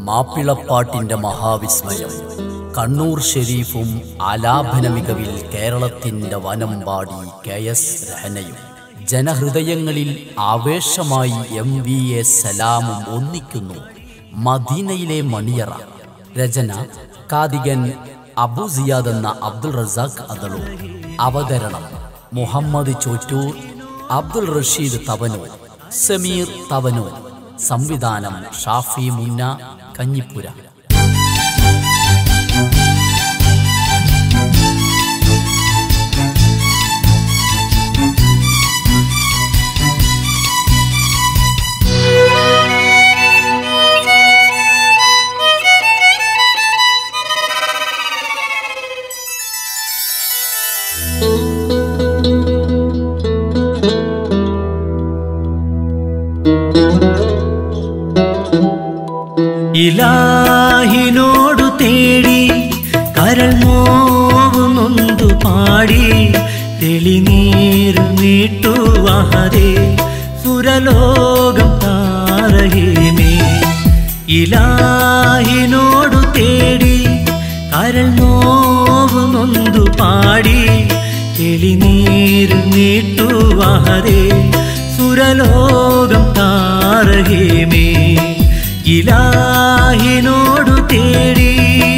മാപ്പിളപ്പാട്ടിന്റെ മഹാവിസ്മയം കണ്ണൂർ ഷെരീഫും ആലാപന മികവിൽ കേരളത്തിന്റെ വനംപാടി കെ എസ് രഹനയും ജനഹൃദയങ്ങളിൽ ആവേശമായി എം വി എ സലാമും ഒന്നിക്കുന്നു മദീനയിലെ മണിയറ രചന കാതികൻ അബു സിയാദ് എന്ന അബ്ദുൾ റസാഖ് അതളു അവതരണം മുഹമ്മദ് ചോറ്റൂർ അബ്ദുൾ റഷീദ് തവനൂർ സമീർ തവനൂർ സംവിധാനം ഷാഫി മുന്ന കഞ്ഞിപ്പുര ഇലാഹിനോടു തേടി കരൾ നോവ് നൊന്തു പാടി തെളിനീർ നീട്ടുവാഹരേ സുരലോകം താരഹേമേ ഇലാഹിനോടു തേടി കരൾ നോവ് നൊന്തു പാടി തെളിനീർ നീട്ടുവാഹരേ സുരലോകം താരഹേമേ ഇലാഹിനോടു തേടി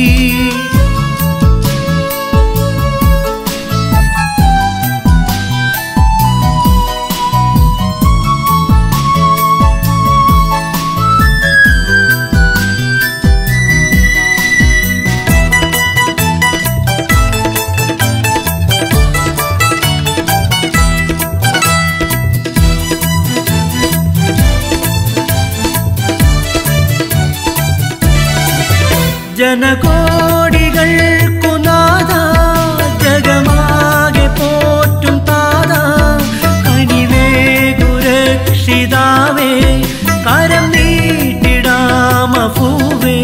ജനകോടികൾക്കു നാഥ ജഗമാകെ പോറ്റും താത കനിവേഗു രക്ഷിതാവേ കരം നീട്ടിടാമഫൂവേ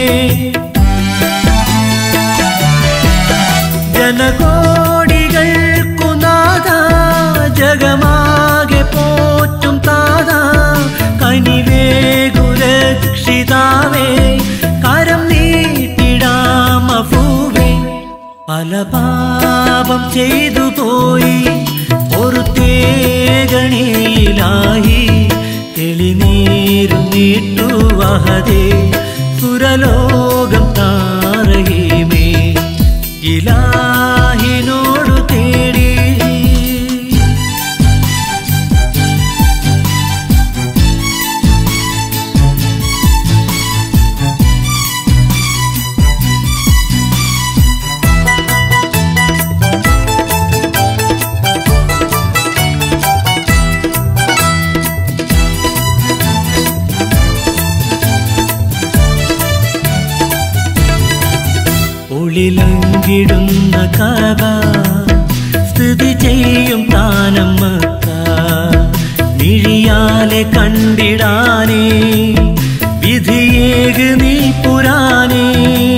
ജനകോടികൾക്കു നാഥ ജഗമാകെ പോറ്റും താത കനിവേഗു രക്ഷിതാവേ കരം നീട്ടിടാമഫൂവേ പല പാപം ചെയ്തു പോയി ഒരു തേഗണിയിലായി തെളിനീരു നീട്ടുവഹതേ സുരലോകം താരഹീമേ ഇലാഹിനോടു തേടി ഉള്ളിലങ്കിടുന്ന കഥ സ്ഥിതി ചെയ്യും താനമ്മക്ക മിഴിയാലെ കണ്ടിടാനേ വിധിയേക് നീ പുരാനേ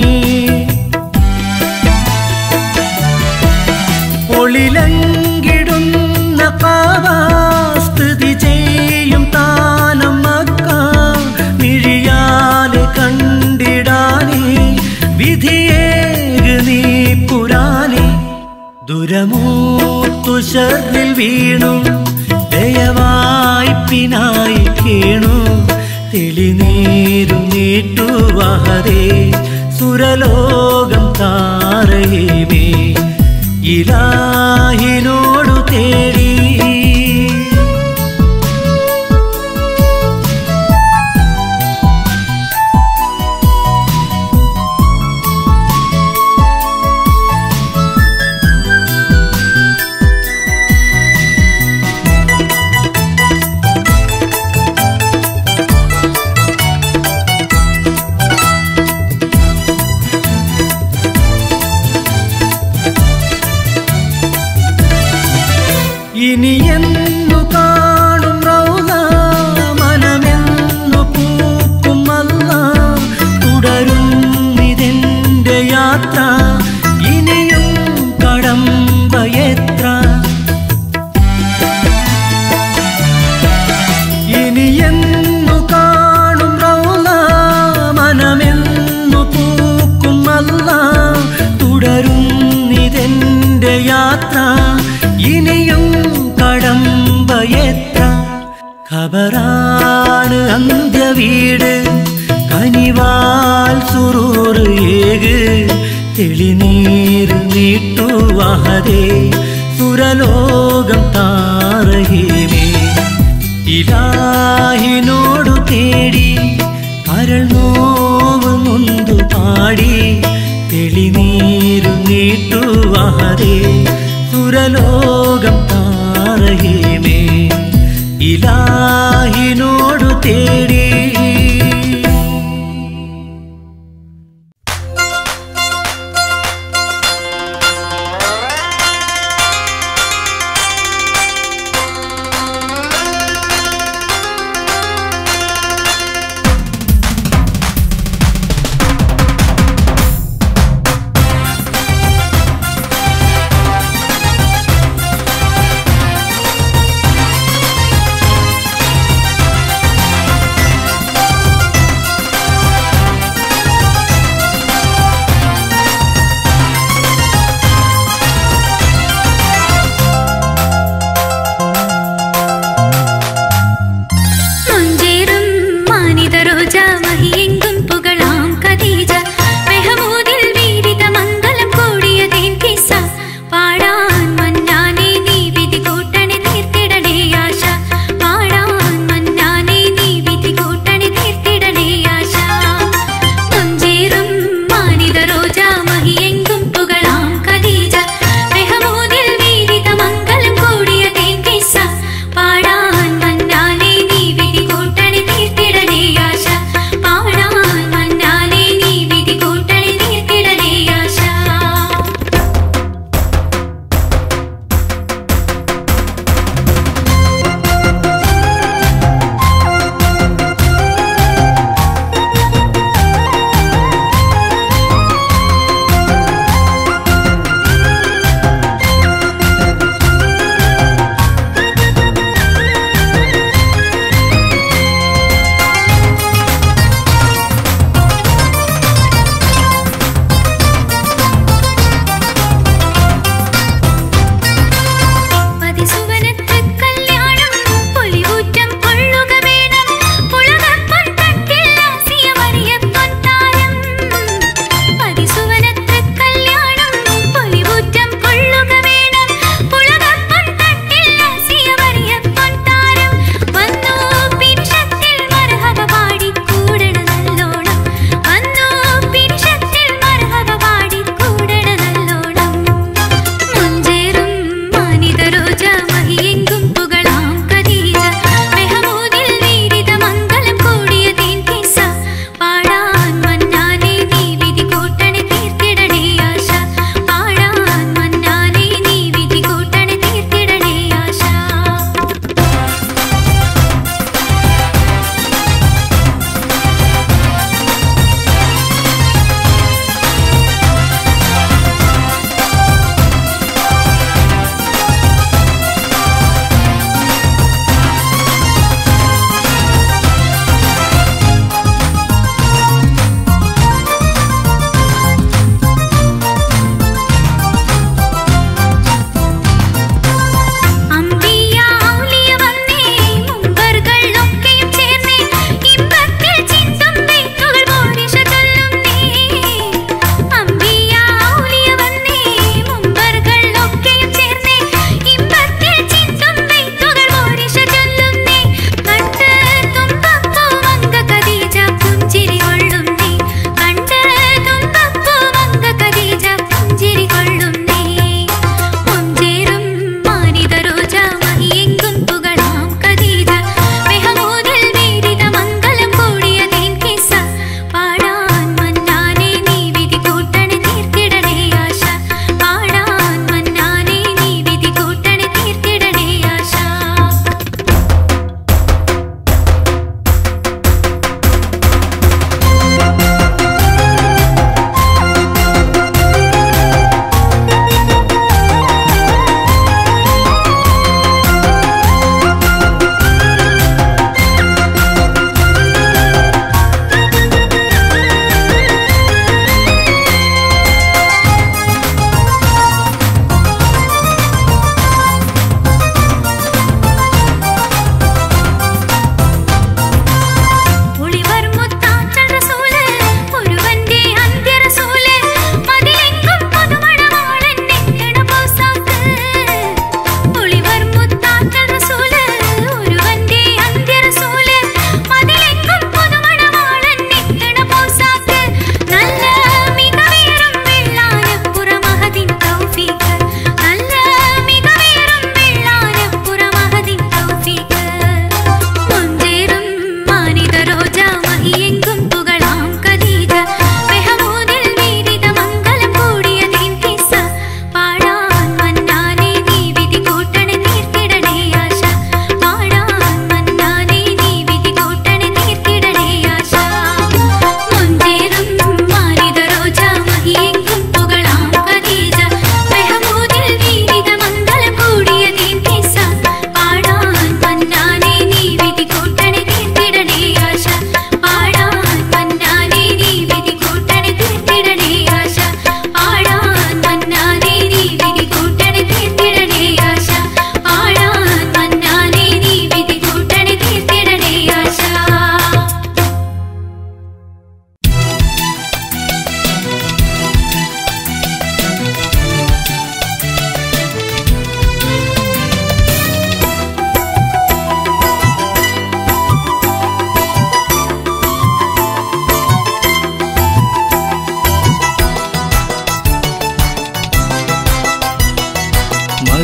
ഒളിലങ്കിടുന്ന കാവ സ്ഥിതി ചെയ്യും താനമ്മക്ക മിഴിയാലെ കണ്ടിടാനേ വിധിയേക് നീ പുരാനേ ദുരമൂത്തു ശർറിൽ വീണു ദയവായ്പിനായി കേണു തെളിനീരു നീട്ടുവഹരേ സുരലോകം താരയുമേ ഇലാഹിനോടു തേടി തെളിനീര് നീട്ടുവാഹരേ സുരലോകം താറഹിമേ ഇലാഹിനോടു തേടി കരൾ നോവ് നൊന്തു പാടി തെളിനീരു നീട്ടുവാഹരേ സുരലോകം താറഹിമേ ഇലാഹിനോടു തേടി ും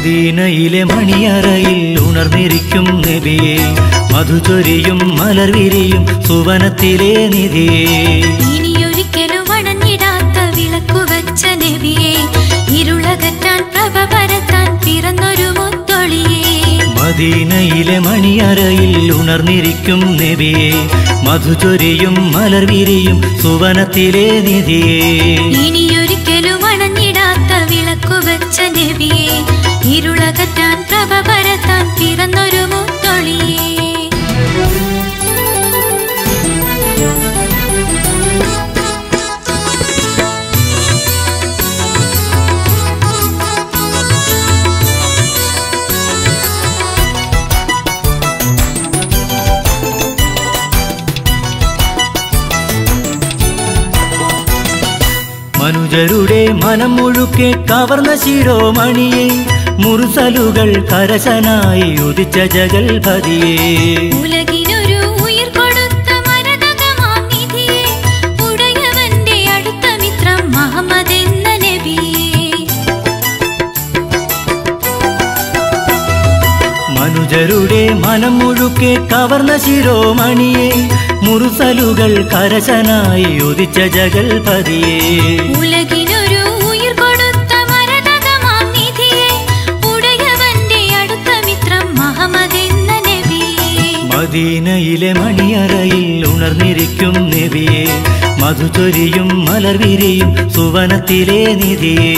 മദീനയിലെ മണിയറയിൽ ഉണർന്നിരിക്കും നബിയെ മധുചൊരിയും മലർവിരിയും സുവനത്തിലെ നിധിയെ ഇനിയൊരിക്കലും അണഞ്ഞിടാത്ത വിളക്കു വച്ച നബിയെ ഇരുളകറ്റാൻ പ്രഭ പരത്താൻ പിറന്നൊരു മുത്തൊളിയേ മദീനയിലെ മണിയറയിൽ ഉണർന്നിരിക്കും നബിയെ മധുചൊരിയും മലർവിരിയും സുവനത്തിലെ നിധിയെ ഇനിയൊരിക്കലും അണഞ്ഞിടാത്ത വിളക്കു വച്ച നബിയെ ഇരുളകറ്റാൻ പ്രഭ പരത്താൻ പിറന്നൊരു മുത്തൊളിയേ മനുജരുടെ മനം മുഴുക്കെ കവർന്ന ശിരോമണിയെ മുറുസലുകൾ കരശനായി ഉദിച്ച ജഗൽപതിയെ ഉലകിനൊരു ഉയിർ കൊടുത്ത മരതകമാം നിധിയെ ഉടയവന്റെ അടുത്ത മിത്രം മുഹമ്മദ് എന്ന നബിയെ മനുജരുടെ മനം മുഴുക്കെ കവർന്ന ശിരോമണിയെ മുറുസലുകൾ കരശനായി ഉദിച്ച ജഗൽപതിയെ ഉലകിനൊരു ഉയിർ കൊടുത്ത മരതകമാം നിധിയെ ഉടയവന്റെ അടുത്ത മിത്രം മുഹമ്മദ് എന്ന നബിയെ മദീനയിലെ മണിയറയിൽ ഉണർന്നിരിക്കും നബിയെ മധുചൊരിയും മലർവിരിയും സുവനത്തിലെ നിധിയെ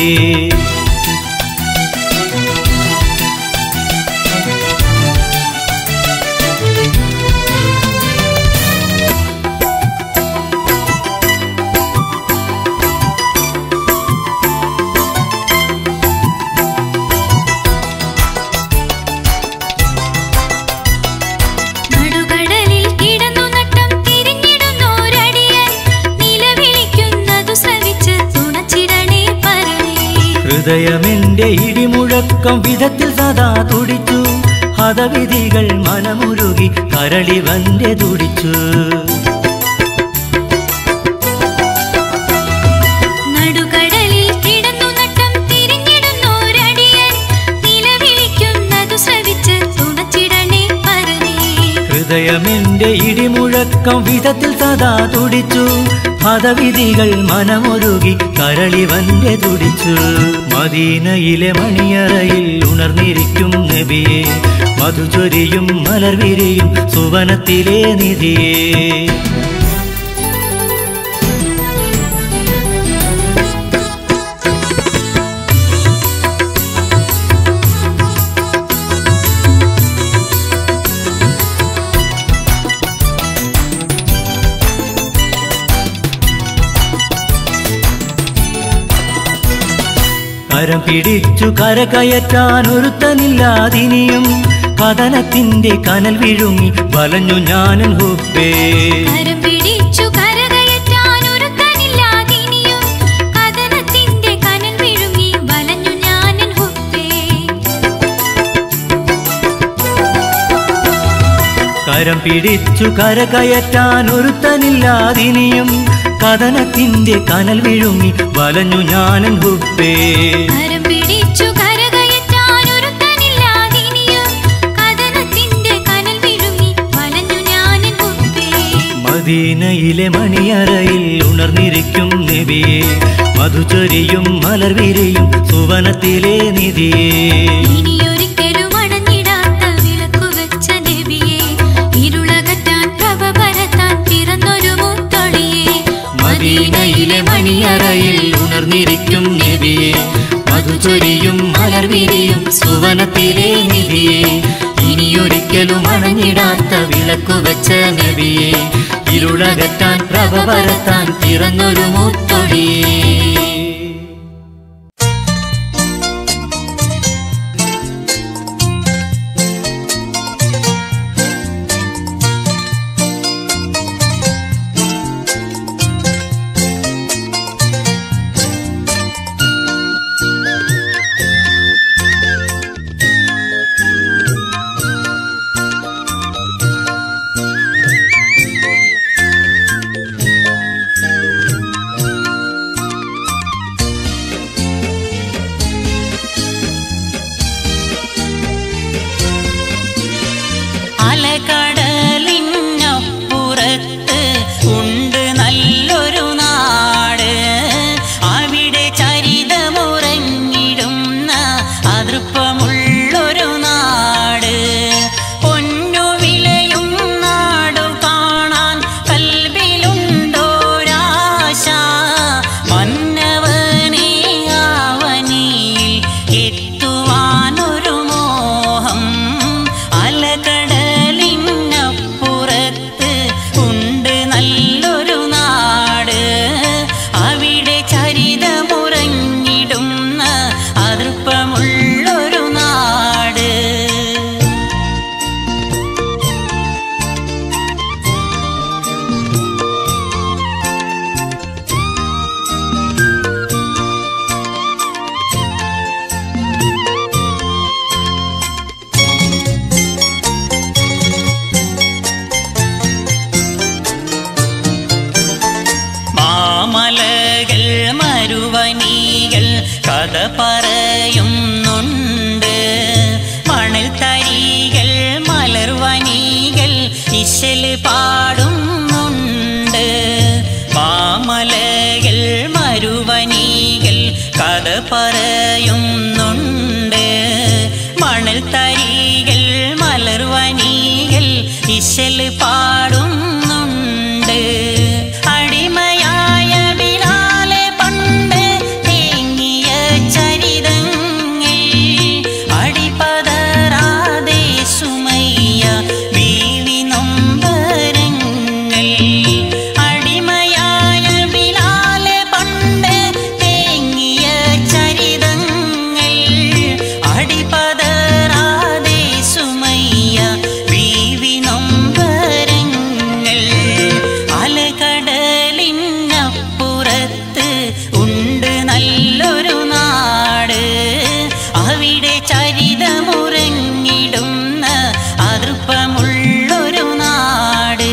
നടുകടലിൽ കിടന്നു നട്ടം തിരിഞ്ഞിടുന്നോരടിയൻ നിലവിളിക്കുന്നതു ശ്രവിച്ച് തുണച്ചിടണേ പരനേ ഹൃദയമെന്റെ ഇടിമുഴക്കം വിധത്തിൽ സദാ തുടിച്ചു ഹതവിധികൾ മനമുരുകി കരളിവന്റെ തുടിച്ചു നടുകടലിൽ കിടന്നു നട്ടം തിരിഞ്ഞിടുന്നോരടിയൻ നിലവിളിക്കുന്നതു ശ്രവിച്ച് തുണച്ചിടണേ പരനേ ഹൃദയമെന്റെ ഇടിമുഴക്കം വിധത്തിൽ സദാ തുടിച്ചു ഹതവിധികൾ മനമൊരുകി കരളിവന്റെ തുടിച്ചു മദീനയിലെ മണിയറയിൽ ഉണർന്നിരിക്കും നബിയെ മധുചൊരിയും മലർവിരിയും സുവനത്തിലെ നിധിയെ കരം പിടിച്ചു കരകയറ്റാൻ ഒരുത്തനില്ലാതിനിയും കഥനത്തിന്റെ കനൽ വിഴുങ്ങി വലഞ്ഞു ഞാനൻ ഹുബേ കരം പിടിച്ചു കരകയറ്റാൻ ഒരുത്തനില്ലാതിനിയും കഥനത്തിന്റെ കനൽ വിഴുങ്ങി വലഞ്ഞു ഞാനൻ ഹുപ്പേ കരം പിടിച്ചു കരകയറ്റാൻ ഒരുത്തനില്ലാതിനിയും കഥനത്തിന്റെ കനൽ വിഴുങ്ങി വലഞ്ഞു ഞാനൻ ഹുബേ കരം പിടിച്ചു കരകയറ്റാൻ ഒരുത്തനില്ലാതിനിയും കഥനത്തിന്റെ കനൽ വിഴുങ്ങി വലഞ്ഞു ഞാനൻ ഹുപ്പേ മദീനയിലെ മണിയറയിൽ ഉണർന്നിരിക്കും നബിയെ മധുചൊരിയും മലർവിരിയും സുവനത്തിലെ നിധിയെ ഇനിയൊരിക്കലും അണഞ്ഞിടാത്ത വിളക്കു വെച്ച നബിയെ ഇരുളകറ്റാൻ പ്രഭ പരത്താൻ പിറന്നൊരു മുത്തൊളിയെ മദീനയിലെ മണിയറയിൽ ഉണർന്നിരിക്കും നബിയെ മധുചൊരിയും മലർവിരിയും സുവനത്തിലെ നിധിയെ ഇനിയൊരിക്കലും അണഞ്ഞിടാത്ത വിളക്കു വെച്ച നബിയെ ഇരുളകറ്റാൻ പ്രഭ പരത്താൻ പിറന്നൊരു മുത്തൊടിയേ കഥ പറയുന്നുണ്ട് മണൽ തരികൾ മലർവനികൾ ഇശൽ പാടുന്നുണ്ട് മാമലകൾ മരുവനികൾ കഥ പറയുന്നുണ്ട് മണൽ തരികൾ മലർവനികൾ ഇശൽ പാടുന്നുണ്ട് അടിമയായ ബിലാലെ പണ്ട് തേങ്ങിയ ചരിതങ്ങൾ അടിപതറാതെ സുമയ്യ ബീവി നൊമ്പരങ്ങൾ അടിമയായ ബിലാലെ പണ്ട് തേങ്ങിയ ചരിതങ്ങൾ അടിപതറാതെ സുമയ്യ ബീവി നൊമ്പരങ്ങൾ അലകടലിനപ്പുറത്ത് ഉണ്ട് നല്ലൊരു നാട് അവിടെ ചരിതമുറങ്ങിടുന്ന അതൃപ്പമുള്ളൊരു നാട്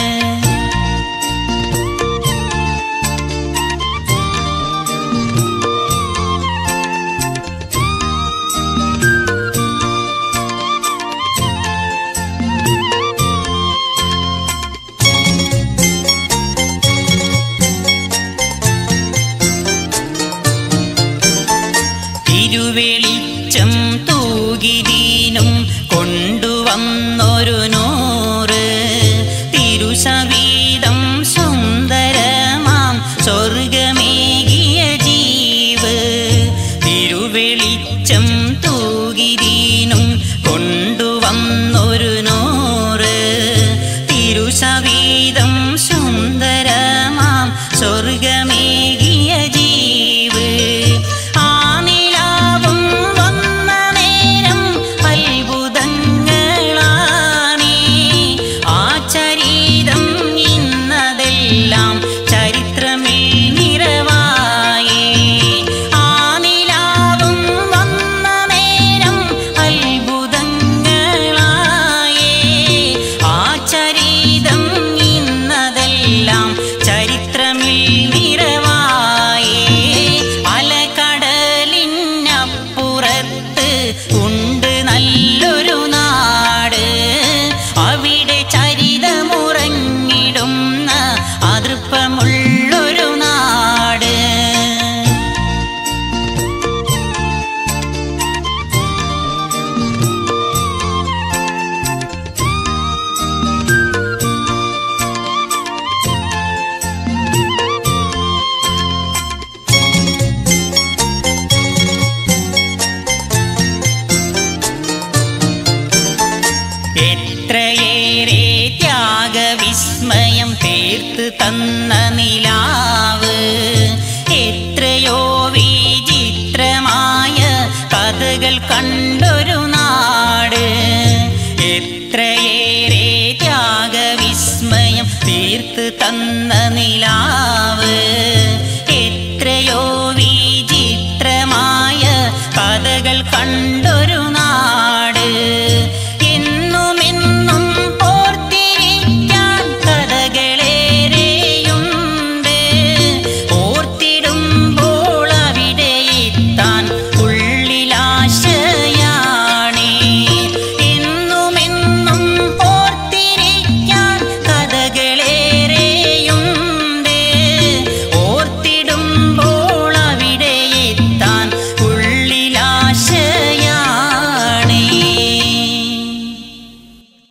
തിരുവെളിച്ചം തൂകിരീനും കൊണ്ടുവന്നൊരു നൂറ് തിരുസവീതം സുന്ദരമാം സ്വർഗമേകിയ ജീവ് തിരുവെളിച്ചം തൂകിരീനും കൊണ്ടുവന്നൊരു നൂറ് തിരുസവീതം സുന്ദരമാം സ്വർഗമേകിയ ജീവ് ആ നിലാവും വന്ന നേരം അത്ഭുതങ്ങളാണേ ആ ചരിതം ഇന്നതെല്ലാം ചരിത്രമേ നിറവായേ ആ നിലാവും വന്ന നേരം അത്ഭുതങ്ങളായേ ആ ചരിതം ഇന്നതെല്ലാം ചരിത്രമിൽ നിറവായേ അലകടലിനപ്പുറത്ത് ഉണ്ട് നല്ലൊരു നാട് അവിടെ ചരിതമുറങ്ങിടുന്ന അതൃപ്പമുള്ളൊരു നാട് എത്രയേറെ ത്യാഗവിസ്മയം തീർത്ത് തന്ന നിലാവ് എത്രയോ വിചിത്രമായ കഥകൾ കണ്ടൊരു നാട് എത്രയേറെ ത്യാഗവിസ്മയം തീർത്ത് തന്ന നിലാവ്